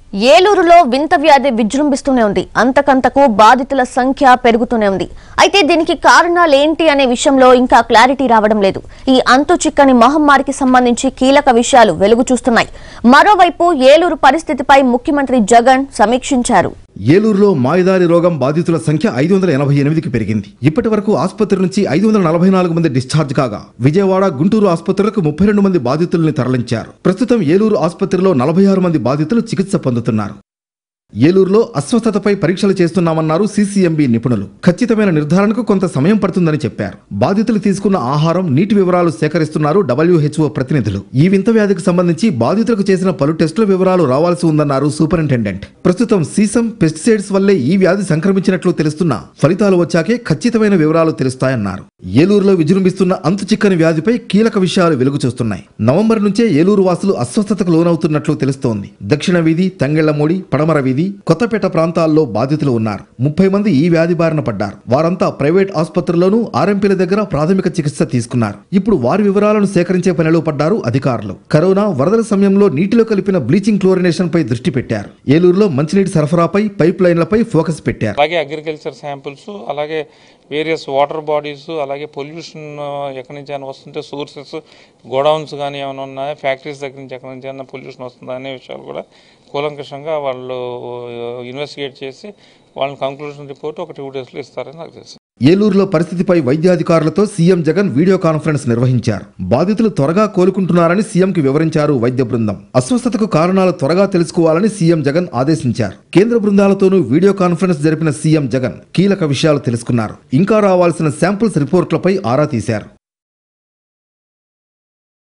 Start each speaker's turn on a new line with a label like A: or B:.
A: ఏలూరులో వింత వ్యాధి విజృంభిస్తూనే ఉంది అంతకంతకు బాధితుల సంఖ్య పెరుగుతూనే ఉంది అయితే దీనికి కారణాలు ఏంటి అనే విషయంలో ఇంకా క్లారిటీ రావడం లేదు ఈ అంతు చిక్కని మహమ్మారికి సంబంధించి కీలక విషయాలు వెలుగు చూస్తున్నాయి మరోవైపు ఏలూరు పరిస్థితిపై ముఖ్యమంత్రి జగన్ సమీక్షించారు
B: ఏలూరులో మాయదారి రోగం బాధితుల సంఖ్య ఐదు వందల ఎనభై ఎనిమిదికి పెరిగింది ఇప్పటి వరకు ఆసుపత్రి నుంచి ఐదు వందల నలభై నాలుగు మంది డిశ్చార్జ్ కాగా విజయవాడ గుంటూరు ఆసుపత్రులకు ముప్పై రెండు మంది బాధితుల్ని తరలించారు ప్రస్తుతం ఏలూరు ఆసుపత్రిలో నలభై ఆరు మంది బాధితులు చికిత్స పొందుతున్నారు ఏలూరులో అస్వస్థతపై పరీక్షలు చేస్తున్నామన్నారు సీసీఎంబీ నిపుణులు ఖచ్చితమైన నిర్ధారణకు కొంత సమయం పడుతుందని చెప్పారు బాధితులు తీసుకున్న ఆహారం నీటి వివరాలు సేకరిస్తున్నారు డబ్ల్యూహెచ్ఓ ప్రతినిధులు ఈ వింత వ్యాధికి సంబంధించి బాధితులకు చేసిన పలు టెస్టుల వివరాలు రావాల్సి ఉందన్నారు సూపరింటెండెంట్ ప్రస్తుతం సీసం పెస్టిసైడ్స్ వల్లే ఈ వ్యాధి సంక్రమించినట్లు తెలుస్తున్నా ఫలితాలు వచ్చాకే ఖచ్చితమైన వివరాలు తెలుస్తాయన్నారు ఏలూరులో విజృంభిస్తున్న అంతు చిక్కని వ్యాధిపై కీలక విషయాలు వెలుగు చూస్తున్నాయి నవంబర్ నుంచే ఏలూరు వాసులు అస్వస్థతకు లోనవుతున్నట్లు తెలుస్తోంది దక్షిణ వీధి తంగెళ్లమూడి పడమర వీధి కొత్తపేట ప్రాంతాల్లో బాధితులు ఉన్నారు ముప్పై మంది ఈ వ్యాధి బారిన పడ్డారు వారంతా ప్రైవేట్ ఆసుపత్రుల్లోనూ ఆర్ఎంపీల దగ్గర ప్రాథమిక చికిత్స తీసుకున్నారు ఇప్పుడు వారి వివరాలను సేకరించే పనిలో పడ్డారు అధికారులు కరోనా వరదల సమయంలో నీటిలో కలిపిన బ్లీచింగ్ క్లోరినేషన్ పై దృష్టి పెట్టారు ఏలూరులో మంచినీటి సరఫరాపై పైప్ లైన్లపై ఫోకస్ పెట్టారు
C: అలాగే అగ్రికల్చర్ శాంపిల్స్ అలాగే వేరియస్ వాటర్ బాడీస్ అలాగే పొల్యూషన్ ఎక్కడి నుంచి అయినా వస్తుంటే సోర్సెస్ గోడౌన్స్ కానీ ఏమైనా ఉన్నాయా ఫ్యాక్టరీస్ దగ్గర నుంచి ఎక్కడి నుంచి అయినా పొల్యూషన్ వస్తుందా అనే విషయాలు కూడా కూలంకషంగా వాళ్ళు ఇన్వెస్టిగేట్ చేసి వాళ్ళని కంక్లూజన్ రిపోర్ట్ ఒక టూ డేస్లో ఇస్తారని నాకు తెలుసు
B: ఏలూరులో పరిస్థితిపై వైద్యాధికారులతో సీఎం జగన్ వీడియో కాన్ఫరెన్స్ నిర్వహించారు బాధితులు త్వరగా కోలుకుంటున్నారని సీఎంకి వివరించారు వైద్య బృందం అస్వస్థతకు కారణాలు త్వరగా తెలుసుకోవాలని సీఎం జగన్ ఆదేశించారు కేంద్ర బృందాలతోనూ వీడియో కాన్ఫరెన్స్ జరిపిన సీఎం జగన్ కీలక విషయాలు తెలుసుకున్నారు ఇంకా రావాల్సిన శాంపుల్స్ రిపోర్ట్లపై ఆరా తీశారు